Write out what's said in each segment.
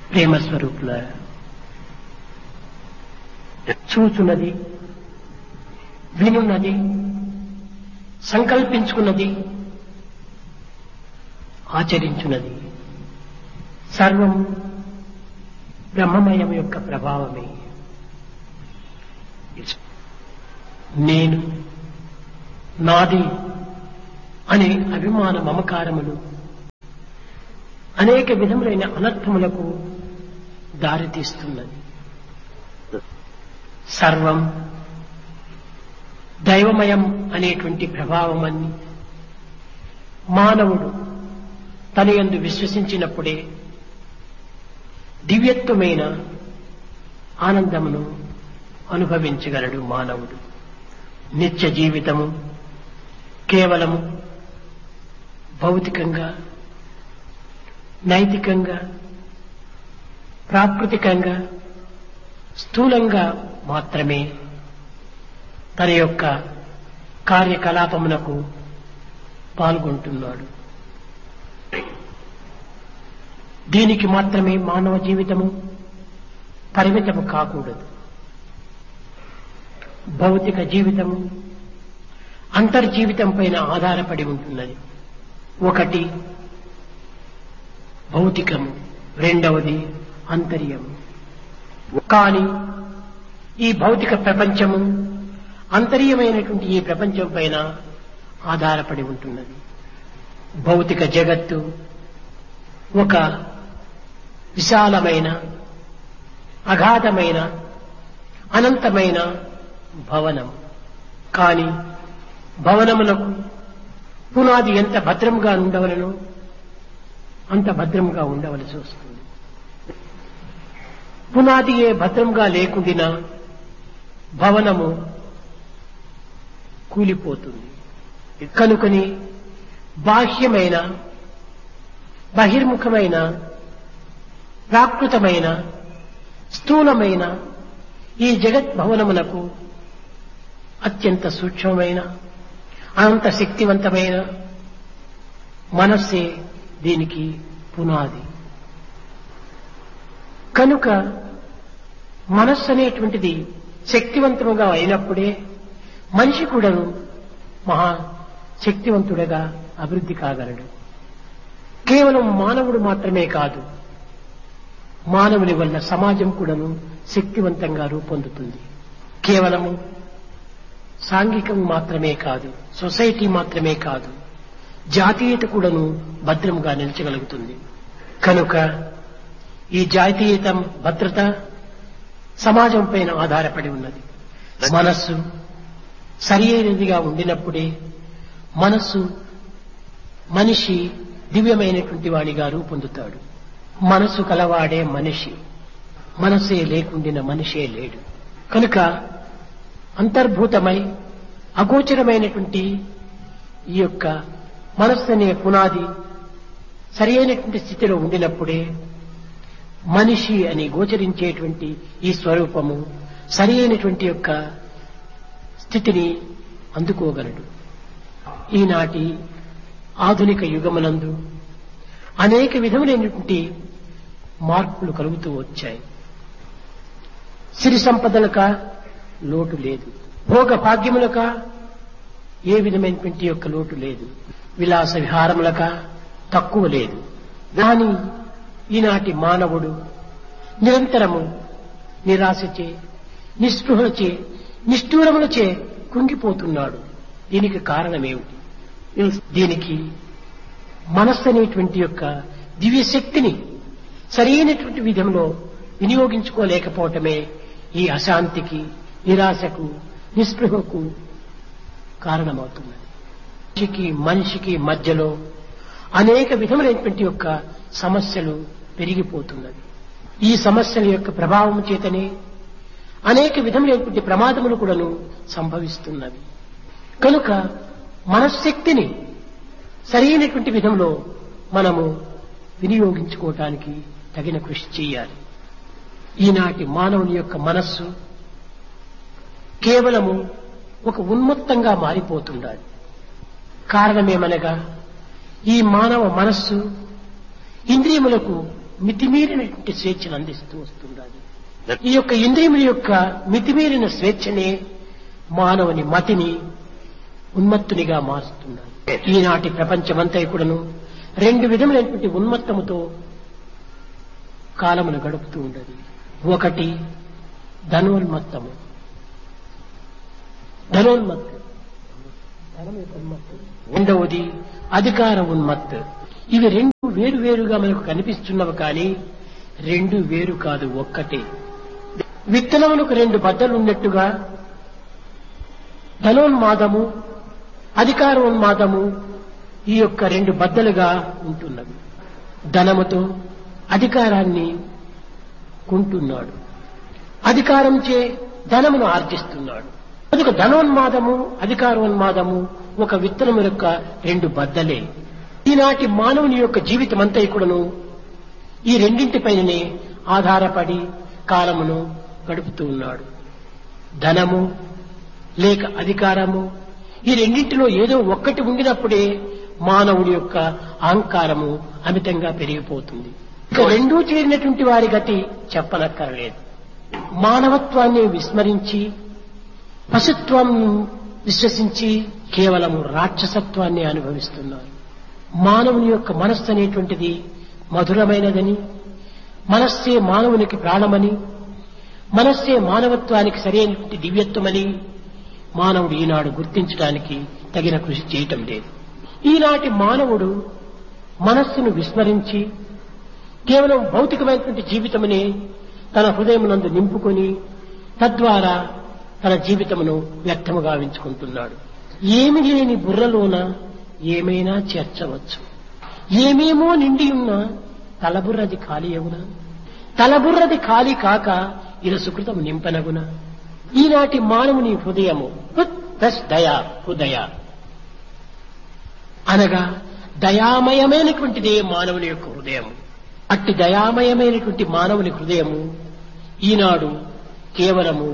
ప్రేమ స్వరూపుల చూచున్నది వినున్నది సంకల్పించుకున్నది ఆచరించున్నది సర్వం బ్రహ్మమయం యొక్క ప్రభావమే నేను నాది అనే అభిమాన మమకారములు అనేక విధములైన అనర్థములకు దారితీస్తున్నది సర్వం దైవమయం అనేటువంటి ప్రభావమని మానవుడు తన యందు విశ్వసించినప్పుడే దివ్యత్వమైన ఆనందమును అనుభవించగలడు మానవుడు నిత్య జీవితము కేవలము భౌతికంగా నైతికంగా ప్రాకృతికంగా స్థూలంగా మాత్రమే తన యొక్క కార్యకలాపమునకు పాల్గొంటున్నాడు దీనికి మాత్రమే మానవ జీవితము పరిమితము కాకూడదు భౌతిక జీవితము అంతర్జీవితం పైన ఆధారపడి ఉంటున్నది ఒకటి భౌతికము రెండవది అంతర్యము కానీ ఈ భౌతిక ప్రపంచము అంతర్యమైనటువంటి ఈ ప్రపంచం పైన ఆధారపడి ఉంటున్నది భౌతిక జగత్తు ఒక విశాలమైన అగాధమైన అనంతమైన భవనం కానీ భవనములకు పునాది ఎంత భద్రంగా ఉండవలనో అంత భద్రంగా ఉండవలసి వస్తుంది పునాది ఏ భద్రంగా లేకుండినా భవనము కూలిపోతుంది కనుకని బాహ్యమైన బహిర్ముఖమైన ప్రాకృతమైన స్థూలమైన ఈ జగత్ భవనమునకు అత్యంత సూక్ష్మమైన అనంత శక్తివంతమైన మనస్సే దీనికి పునాది కనుక మనస్సు అనేటువంటిది శక్తివంతముగా అయినప్పుడే మనిషి కూడాను మహా శక్తివంతుడుగా అభివృద్ధి కాగలడు కేవలం మానవుడు మాత్రమే కాదు మానవుని వల్ల సమాజం కూడాను శక్తివంతంగా రూపొందుతుంది కేవలము సాంఘికం మాత్రమే కాదు సొసైటీ మాత్రమే కాదు జాతీయత కూడాను భద్రంగా నిలిచగలుగుతుంది కనుక ఈ జాతీయతం భద్రత సమాజం పైన ఆధారపడి ఉన్నది మనస్సు సరి అయినదిగా ఉండినప్పుడే మనస్సు మనిషి దివ్యమైనటువంటి వాడిగా రూపొందుతాడు మనసు కలవాడే మనిషి మనసే లేకుండిన మనిషే లేడు కనుక అంతర్భూతమై అగోచరమైనటువంటి ఈ యొక్క మనస్సు అనే పునాది సరి అయినటువంటి స్థితిలో ఉండినప్పుడే మనిషి అని గోచరించేటువంటి ఈ స్వరూపము సరి అయినటువంటి యొక్క స్థితిని అందుకోగలడు ఈనాటి ఆధునిక యుగమునందు అనేక విధములైనటువంటి మార్పులు కలుగుతూ వచ్చాయి సిరి సంపదలక లోటు లేదు భోగ భాగ్యములక ఏ విధమైనటువంటి యొక్క లోటు లేదు విలాస విహారములక తక్కువ లేదు కానీ ఈనాటి మానవుడు నిరంతరము నిరాశచే నిస్పృహలచే నిష్ఠూరములచే కృంగిపోతున్నాడు దీనికి కారణమేమిటి దీనికి మనస్సు అనేటువంటి యొక్క దివ్య శక్తిని సరైనటువంటి విధంలో వినియోగించుకోలేకపోవటమే ఈ అశాంతికి నిరాశకు నిస్పృహకు కారణమవుతున్నది మనిషికి మనిషికి మధ్యలో అనేక విధములైనటువంటి యొక్క సమస్యలు పెరిగిపోతున్నవి ఈ సమస్యల యొక్క ప్రభావం చేతనే అనేక విధములైనటువంటి ప్రమాదములు కూడాను సంభవిస్తున్నవి కనుక మనశ్శక్తిని సరైనటువంటి విధంలో మనము వినియోగించుకోవటానికి తగిన కృషి చేయాలి ఈనాటి మానవుని యొక్క మనస్సు కేవలము ఒక ఉన్మత్తంగా మారిపోతుండాలి కారణమేమనగా ఈ మానవ మనస్సు ఇంద్రియములకు మితిమీరినటువంటి స్వేచ్ఛను అందిస్తూ వస్తుండాలి ఈ యొక్క ఇంద్రియముల యొక్క మితిమీరిన స్వేచ్ఛనే మానవుని మతిని ఉన్మత్తునిగా మారుస్తున్నాడు ఈనాటి ప్రపంచమంతా కూడాను రెండు విధములైనటువంటి ఉన్మత్తముతో కాలమును గడుపుతూ ఉండదు ఒకటి ధనోన్మత్తము ధనోన్మత్తు ధనం యొక్క ఉన్మత్తు రెండవది అధికార ఉన్మత్తు ఇవి రెండు వేరు వేరుగా మనకు కనిపిస్తున్నవి కానీ రెండు వేరు కాదు ఒక్కటే విత్తనములకు రెండు బద్దలు ఉన్నట్టుగా ధనోన్మాదము అధికారోన్మాదము ఈ యొక్క రెండు బద్దలుగా ఉంటున్నవి ధనముతో అధికారాన్ని కొంటున్నాడు అధికారంచే ధనమును ఆర్జిస్తున్నాడు కనుక ధనోన్మాదము అధికారోన్మాదము ఒక విత్తనము యొక్క రెండు బద్దలే ఈనాటి మానవుని యొక్క జీవితం అంతా కూడాను ఈ రెండింటిపైననే ఆధారపడి కాలమును గడుపుతూ ఉన్నాడు ధనము లేక అధికారము ఈ రెండింటిలో ఏదో ఒక్కటి ఉండినప్పుడే మానవుడి యొక్క అహంకారము అమితంగా పెరిగిపోతుంది ఇక రెండూ చేరినటువంటి వారి గతి చెప్పనక్కర్లేదు మానవత్వాన్ని విస్మరించి పశుత్వం విశ్వసించి కేవలము రాక్షసత్వాన్ని అనుభవిస్తున్నారు మానవుని యొక్క మనస్సు అనేటువంటిది మధురమైనదని మనస్సే మానవునికి ప్రాణమని మనస్సే మానవత్వానికి సరైనటువంటి దివ్యత్వమని మానవుడు ఈనాడు గుర్తించడానికి తగిన కృషి చేయటం లేదు ఈనాటి మానవుడు మనస్సును విస్మరించి కేవలం భౌతికమైనటువంటి జీవితమునే తన హృదయమునందు నింపుకొని తద్వారా తన జీవితమును వ్యర్థము గావించుకుంటున్నాడు ఏమి లేని బుర్రలోన ఏమైనా చేర్చవచ్చు ఏమేమో నిండి ఉన్న తలబుర్రది ఖాళీ అగునా తలబుర్రది ఖాళీ కాక ఇలా సుకృతం నింపనగునా ఈనాటి మానవుని హృదయము హృత్ ప్లస్ దయా హృదయ అనగా దయామయమైనటువంటిదే మానవుని యొక్క హృదయము అట్టి దయామయమైనటువంటి మానవుని హృదయము ఈనాడు కేవలము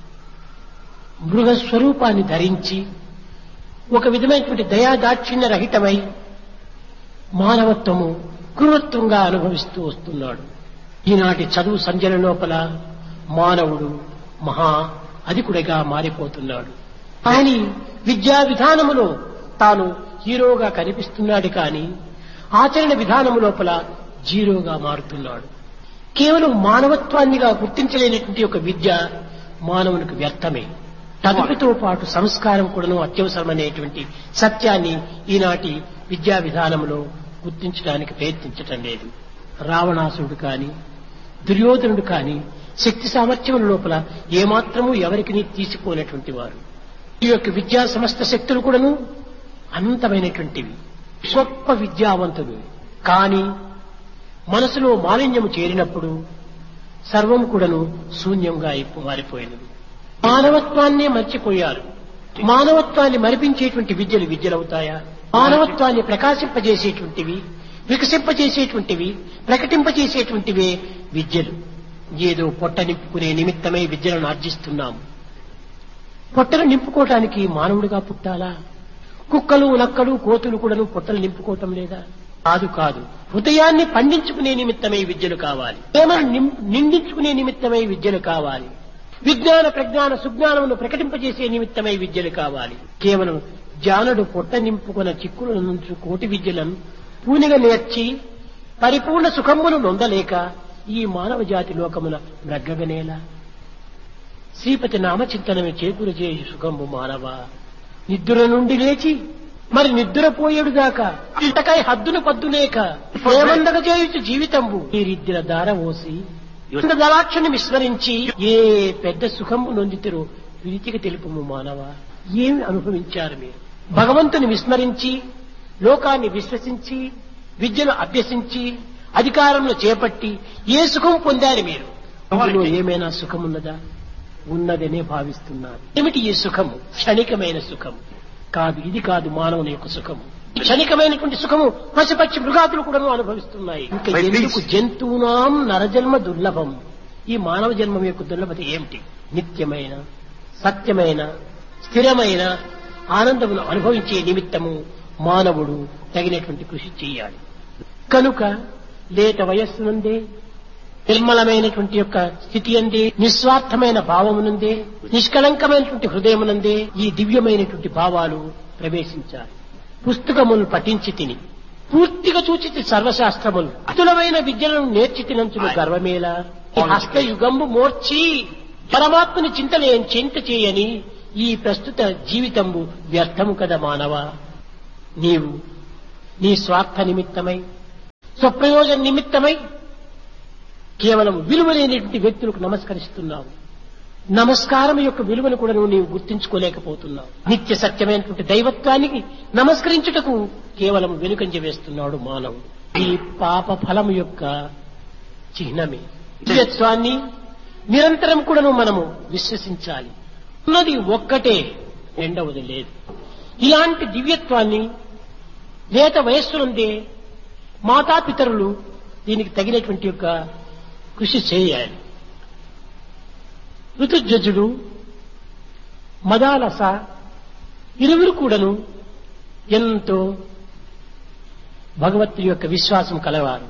మృగ స్వరూపాన్ని ధరించి ఒక విధమైనటువంటి దయాదాక్షిణ్య రహితమై మానవత్వము క్రూరత్వంగా అనుభవిస్తూ వస్తున్నాడు ఈనాటి చదువు సంజల లోపల మానవుడు మహా అధికుడిగా మారిపోతున్నాడు కానీ విద్యా విధానములో తాను హీరోగా కనిపిస్తున్నాడు కానీ ఆచరణ విధానము లోపల జీరోగా మారుతున్నాడు కేవలం మానవత్వాన్నిగా గుర్తించలేనటువంటి ఒక విద్య మానవునికి వ్యర్థమే చదువుతో పాటు సంస్కారం కూడాను అత్యవసరమనేటువంటి సత్యాన్ని ఈనాటి విద్యా విధానంలో గుర్తించడానికి ప్రయత్నించటం లేదు రావణాసురుడు కాని దుర్యోధనుడు కాని శక్తి సామర్థ్యముల లోపల ఏమాత్రము ఎవరికి తీసిపోయినటువంటి వారు ఈ యొక్క విద్యా సమస్త శక్తులు కూడాను అనంతమైనటువంటివి గొప్ప విద్యావంతులు కానీ మనసులో మాలిన్యము చేరినప్పుడు సర్వం కూడాను శూన్యంగా అయిపో- మారిపోయినది మానవత్వాన్నే మర్చిపోయారు మానవత్వాన్ని మరిపించేటువంటి విద్యలు విద్యలవుతాయా మానవత్వాన్ని ప్రకాశింపజేసేటువంటివి వికసింపజేసేటువంటివి ప్రకటింపజేసేటువంటివే విద్యలు ఏదో పొట్ట నింపుకునే నిమిత్తమై విద్యలను ఆర్జిస్తున్నాము పొట్టలు నింపుకోవటానికి మానవుడిగా పుట్టాలా కుక్కలు నక్కలు కోతులు కూడాను పొట్టలు నింపుకోవటం లేదా కాదు కాదు హృదయాన్ని పండించుకునే నిమిత్తమై విద్యలు కావాలి ప్రేమను నిం- నిండించుకునే నిమిత్తమై విద్యలు కావాలి విజ్ఞాన ప్రజ్ఞాన సుజ్ఞానమును ప్రకటింపజేసే నిమిత్తమై విద్యలు కావాలి కేవలం జానుడు పొట్ట నింపుకున్న చిక్కుల నుంచి కోటి విద్యలను పూనిగా నేర్చి పరిపూర్ణ సుఖమును నొందలేక ఈ మానవ జాతి లోకమున మ్రగ్గగనేలా శ్రీపతి నామచింతనమే చేకూర చేయి సుఖంబు మానవ నిద్ర నుండి లేచి మరి నిద్రపోయేడు దాకా ఇంతకై హద్దును పద్దులేక ప్రేమందక చేయుచు జీవితంబు మీరిద్దర దార ఓసి దళాక్షని విస్మరించి ఏ పెద్ద సుఖంబు నొందితిరో విరితికి తెలుపుము మానవ ఏమి అనుభవించారు మీరు భగవంతుని విస్మరించి లోకాన్ని విశ్వసించి విద్యను అభ్యసించి అధికారంలో చేపట్టి ఏ సుఖం పొందారు మీరు అందులో ఏమైనా సుఖమున్నదా ఉన్నదనే భావిస్తున్నారు ఏమిటి ఈ సుఖము క్షణికమైన సుఖము కాదు ఇది కాదు మానవుని యొక్క సుఖము ఈ క్షణికమైనటువంటి సుఖము పశుపక్షి మృగాదులు కూడా అనుభవిస్తున్నాయి ఇంకా But ఎందుకు please- జంతువునాం నరజన్మ దుర్లభం ఈ మానవ జన్మం యొక్క దుర్లభత ఏమిటి నిత్యమైన సత్యమైన స్థిరమైన ఆనందమును అనుభవించే నిమిత్తము మానవుడు తగినటువంటి కృషి చేయాలి కనుక లేత వయస్సునుందే నిర్మలమైనటువంటి యొక్క స్థితి అందే నిస్వార్థమైన భావమునందే నిష్కళంకమైనటువంటి హృదయమునందే ఈ దివ్యమైనటువంటి భావాలు ప్రవేశించాలి పుస్తకములు పఠించి తిని పూర్తిగా చూచి సర్వశాస్త్రములు అతులమైన విద్యలను నేర్చి తినంచును గర్వమేలా ఈ హస్తయుగంబు మోర్చి పరమాత్మని చింతలే చింత చేయని ఈ ప్రస్తుత జీవితంబు వ్యర్థము కదా మానవ నీవు నీ స్వార్థ నిమిత్తమై స్వప్రయోజన నిమిత్తమై కేవలం విలువలేనటువంటి వ్యక్తులకు నమస్కరిస్తున్నావు నమస్కారం యొక్క విలువను కూడా నువ్వు నీవు గుర్తించుకోలేకపోతున్నావు నిత్య సత్యమైనటువంటి దైవత్వానికి నమస్కరించుటకు కేవలం వెనుకంజ వేస్తున్నాడు మానవుడు ఈ పాప ఫలము యొక్క చిహ్నమే దివ్యత్వాన్ని నిరంతరం కూడాను మనము విశ్వసించాలి ఉన్నది ఒక్కటే రెండవది లేదు ఇలాంటి దివ్యత్వాన్ని లేత వయస్సు నుండే మాతాపితరులు దీనికి తగినటువంటి యొక్క కృషి చేయాలి ఋతుజజుడు మదాలస ఇరువురు కూడాను ఎంతో భగవత్తుడి యొక్క విశ్వాసం కలవారు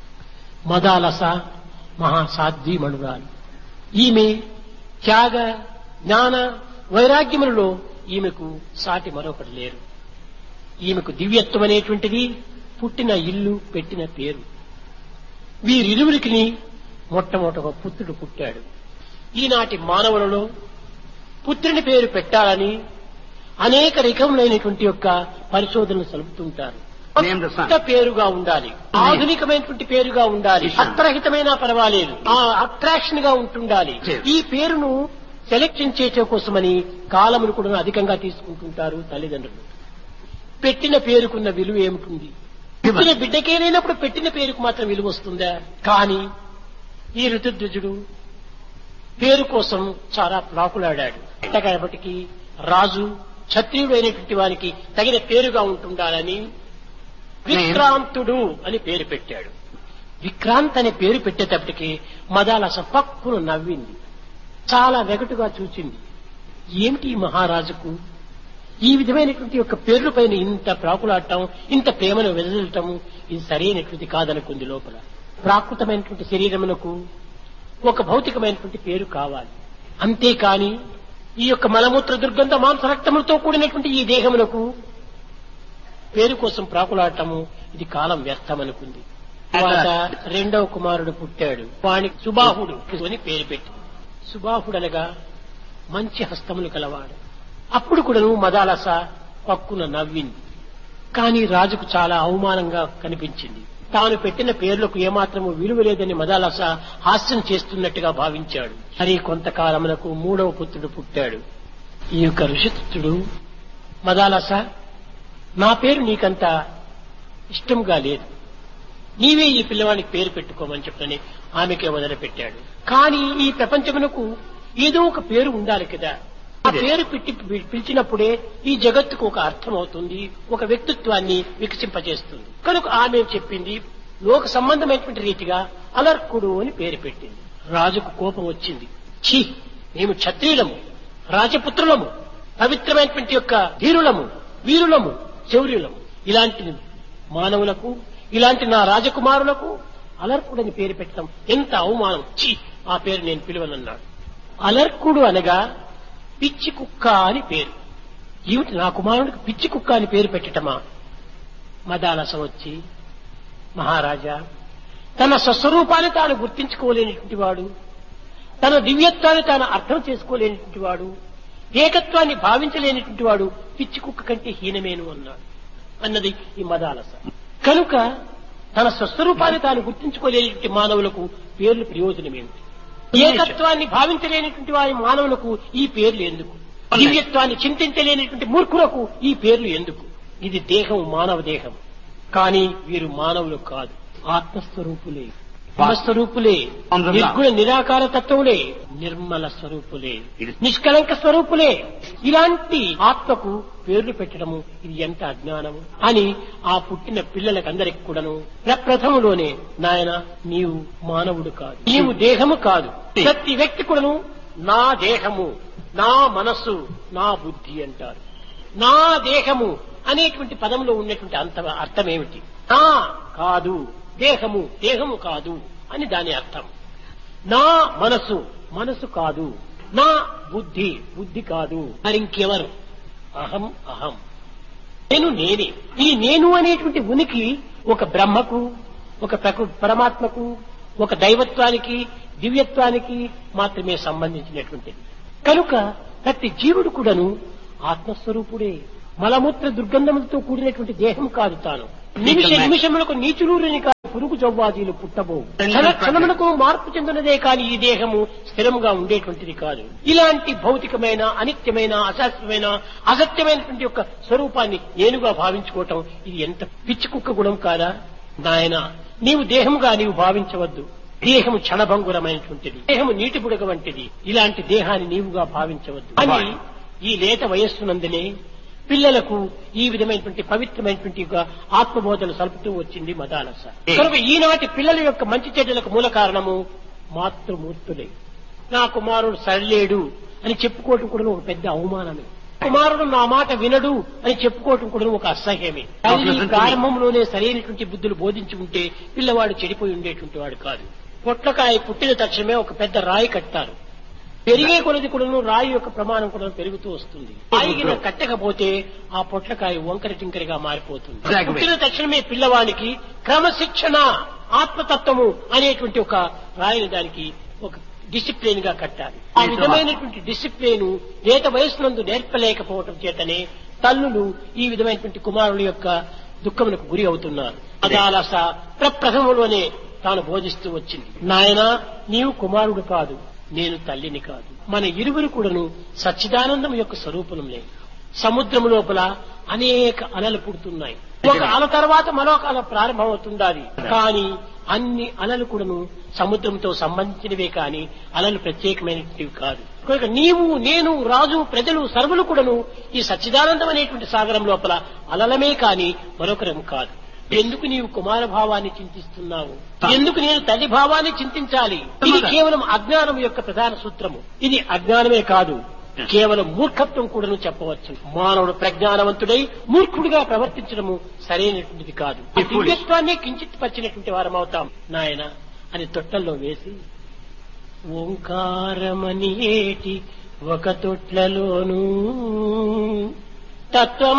మదాలస మహాసాధ్వీమణురాలు ఈమె త్యాగ జ్ఞాన వైరాగ్యములలో ఈమెకు సాటి మరొకటి లేరు ఈమెకు దివ్యత్వం అనేటువంటిది పుట్టిన ఇల్లు పెట్టిన పేరు వీరిరువురికి మొట్టమొదట ఒక పుత్రుడు పుట్టాడు ఈనాటి మానవులలో పుత్రుని పేరు పెట్టాలని అనేక రకములైనటువంటి యొక్క పరిశోధనలు సలుపుతుంటారు Name the son. కొత్త పేరుగా ఉండాలి ఆధునికమైనటువంటి పేరుగా ఉండాలి Yes. అత్రహితమైనా పర్వాలేదు ఆ అట్రాక్షన్ గా ఉంటుండాలి Yes. ఈ పేరును సెలెక్షన్ చేయటం కోసమని కాలమును కూడా అధికంగా తీసుకుంటుంటారు తల్లిదండ్రులు పెట్టిన పేరుకున్న విలువ ఏమిటి పుట్టిన బిడ్డకే లేనప్పుడు పెట్టిన పేరుకు మాత్రం విలువ వస్తుందా కానీ ఈ ఋతుధ్వజుడు పేరు కోసం చాలా ప్రాకులాడాడు కాబట్టి రాజు క్షత్రియుడు అయినటువంటి వారికి తగిన పేరుగా ఉంటుండాలని విక్రాంతుడు అని పేరు పెట్టాడు విక్రాంత్ అనే పేరు పెట్టేటప్పటికి మదాలస పక్కును నవ్వింది చాలా వెగటుగా చూచింది ఏమిటి ఈ మహారాజుకు ఈ విధమైనటువంటి యొక్క పేర్ల పైన ఇంత ప్రాకులాడటం ఇంత ప్రేమను వెదజల్లటం ఇది సరైనటువంటి కాదనుకుంది లోపల ప్రాకృతమైనటువంటి శరీరమునకు ఒక భౌతికమైనటువంటి పేరు కావాలి అంతేకాని ఈ యొక్క మలమూత్ర దుర్గంధ మాంస రక్తములతో కూడినటువంటి ఈ దేహమునకు పేరు కోసం ప్రాకులాడటము ఇది కాలం వ్యర్థమనుకుంది తర్వాత రెండవ కుమారుడు పుట్టాడు వానికి సుబాహుడు అని పేరు పెట్టి సుబాహుడు అనగా మంచి హస్తములు కలవాడు అప్పుడు కూడాను మదాలస పక్కున నవ్వింది కానీ రాజుకు చాలా అవమానంగా కనిపించింది తాను పెట్టిన పేర్లకు ఏమాత్రము విలువ లేదని మదాలస హాస్యం చేస్తున్నట్టుగా భావించాడు సరే కొంతకాలమునకు మూడవ పుత్రుడు పుట్టాడు ఈ యొక్క ఋషిపుత్రుడు మదాలస నా పేరు నీకంత ఇష్టంగా లేదు నీవే ఈ పిల్లవాడికి పేరు పెట్టుకోమని చెప్పని ఆమెకే వదిలిపెట్టాడు కానీ ఈ ప్రపంచమునకు ఏదో ఒక పేరు ఉండాలి కదా ఆ పేరు పెట్టి పి- పిలిచినప్పుడే ఈ జగత్తుకు ఒక అర్థం అవుతుంది ఒక వ్యక్తిత్వాన్ని వికసింపజేస్తుంది కనుక ఆమె చెప్పింది లోక సంబంధమైనటువంటి రీతిగా అలర్కుడు అని పేరు పెట్టింది రాజుకు కోపం వచ్చింది ఛీ మేము క్షత్రియులము రాజపుత్రులము పవిత్రమైనటువంటి యొక్క ధీరులము వీరులము శౌర్యులము ఇలాంటి మానవులకు ఇలాంటి నా రాజకుమారులకు అలర్కుడని పేరు పెట్టడం ఎంత అవమానం ఛీ ఆ పేరు నేను పిలువనన్నాడు అలర్కుడు అనగా పిచ్చి కుక్క అని పేరు ఏమిటి నా కుమారుడికి పిచ్చి కుక్క అని పేరు పెట్టటమా మదాలస వచ్చి మహారాజా తన స్వస్వరూపాన్ని తాను గుర్తించుకోలేనటువంటి వాడు తన దివ్యత్వాన్ని తాను అర్థం చేసుకోలేనటువంటి వాడు ఏకత్వాన్ని భావించలేనటువంటి వాడు పిచ్చి కుక్క కంటే హీనమేను అన్నాడు అన్నది ఈ మదాలస కనుక తన స్వస్వరూపాన్ని తాను గుర్తించుకోలేనటువంటి మానవులకు పేర్లు ప్రయోజనమేమిటి ఏకత్వాన్ని భావించలేనటువంటి వారి మానవులకు ఈ పేర్లు ఎందుకు దివ్యత్వాన్ని చింతించలేనటువంటి మూర్ఖులకు ఈ పేర్లు ఎందుకు ఇది దేహం మానవ దేహం కానీ వీరు మానవులు కాదు ఆత్మస్వరూపులే స్వరూపులే నిర్గుణ నిరాకార తత్వములే నిర్మల స్వరూపులే నిష్కలంక స్వరూపులే ఇలాంటి ఆత్మకు పేర్లు పెట్టడము ఇది ఎంత అజ్ఞానము అని ఆ పుట్టిన పిల్లలకందరికి కూడాను ప్రప్రథములోనే నాయన నీవు మానవుడు కాదు నీవు దేహము కాదు ప్రతి వ్యక్తి కూడాను నా దేహము నా మనస్సు నా బుద్ధి అంటారు నా దేహము అనేటువంటి పదంలో ఉన్నటువంటి అంత అర్థం ఏమిటి నా కాదు దేహము దేహము కాదు అని దాని అర్థం నా మనసు మనసు కాదు నా బుద్ధి బుద్ధి కాదు మరి ఇంకెవరు అహం అహం నేను నేనే ఈ నేను అనేటువంటి ఉనికి ఒక బ్రహ్మకు ఒక ప్రకృ- పరమాత్మకు ఒక దైవత్వానికి దివ్యత్వానికి మాత్రమే సంబంధించినటువంటిది కనుక ప్రతి జీవుడు కూడాను ఆత్మస్వరూపుడే మలమూత్ర దుర్గంధములతో కూడినటువంటి దేహం కాదు తాను నిమిష నిమిషములకు నీచులూరిని కాదు పురుగు జవ్వాదీలు పుట్టబోవు క్షణ క్షణములకు మార్పు చెందినదే కాని ఈ దేహము స్థిరముగా ఉండేటువంటిది కాదు ఇలాంటి భౌతికమైన అనిత్యమైన అశాస్త్రమైన అసత్యమైనటువంటి యొక్క స్వరూపాన్ని నేనుగా భావించుకోవటం ఇది ఎంత పిచ్చి కుక్క గుణం కాదా నాయన నీవు దేహముగా నీవు భావించవద్దు దేహము క్షణభంగురమైనటువంటిది దేహము నీటి బుడగ వంటిది ఇలాంటి దేహాన్ని నీవుగా భావించవద్దు అని ఈ లేత వయస్సునందునే పిల్లలకు ఈ విధమైనటువంటి పవిత్రమైనటువంటి ఒక ఆత్మబోధన సలుపుతూ వచ్చింది మదాలస కనుక ఈనాటి పిల్లల యొక్క మంచి చెడ్డలకు మూల కారణము మాతృమూర్తులే నా కుమారుడు సరిలేడు అని చెప్పుకోవటం కూడా ఒక పెద్ద అవమానమే కుమారుడు నా మాట వినడు అని చెప్పుకోవటం కూడా ఒక అసహ్యమే కానీ ఈ ప్రారంభంలోనే సరైనటువంటి బుద్ధులు బోధించి ఉంటే పిల్లవాడు చెడిపోయి ఉండేటువంటి వాడు కాదు పొట్లకాయ పుట్టిన తక్షణమే ఒక పెద్ద రాయి కట్టారు పెరిగే కొలది కూడాను రాయి యొక్క ప్రమాణం కూడా పెరుగుతూ వస్తుంది రాయిగిన కట్టకపోతే ఆ పొట్లకాయ వంకర టింకరిగా మారిపోతుంది Exactly. పుట్టిన తక్షణమే పిల్లవాడికి క్రమశిక్షణ ఆత్మతత్వము అనేటువంటి ఒక రాయిని దానికి ఒక డిసిప్లిన్ గా కట్టాలి ఆ విధమైనటువంటి డిసిప్లిన్ లేత వయసునందు నేర్పలేకపోవటం చేతనే తల్లులు ఈ విధమైనటువంటి కుమారుల యొక్క దుఃఖములకు గురి అవుతున్నారు అదాలస ప్రప్రథమంలోనే తాను బోధిస్తూ వచ్చింది నాయనా నీవు కుమారుడు కాదు నేను తల్లిని కాదు మన ఇరువురు కూడాను సచ్చిదానందం యొక్క స్వరూపంలే సముద్రం లోపల అనేక అలలు పుడుతున్నాయి ఒక అల తర్వాత మరొక అల ప్రారంభమవుతుండాలి కానీ అన్ని అలలు కూడాను సముద్రంతో సంబంధించినవే కానీ అలలు ప్రత్యేకమైనవి కాదు కనుక నీవు నేను రాజు ప్రజలు సర్వులు కూడాను ఈ సచ్చిదానందం అనేటువంటి సాగరం లోపల అలలమే కాని మరొకరం కాదు ఎందుకు నీవు కుమార భావాన్ని చింతిస్తున్నావు ఎందుకు నేను తల్లి భావాన్ని చింతించాలి ఇది కేవలం అజ్ఞానం యొక్క ప్రధాన సూత్రము ఇది అజ్ఞానమే కాదు కేవలం మూర్ఖత్వం కూడాను చెప్పవచ్చు మానవుడు ప్రజ్ఞానవంతుడై మూర్ఖుడిగా ప్రవర్తించడము సరైనటువంటిది కాదు ఈ దివ్యత్వాన్ని కించిత్ పరిచినటువంటి వారం అవుతాం నాయన అని తొట్టల్లో వేసి ఓంకారమని ఏటి ఒక తొట్లలోను తత్వం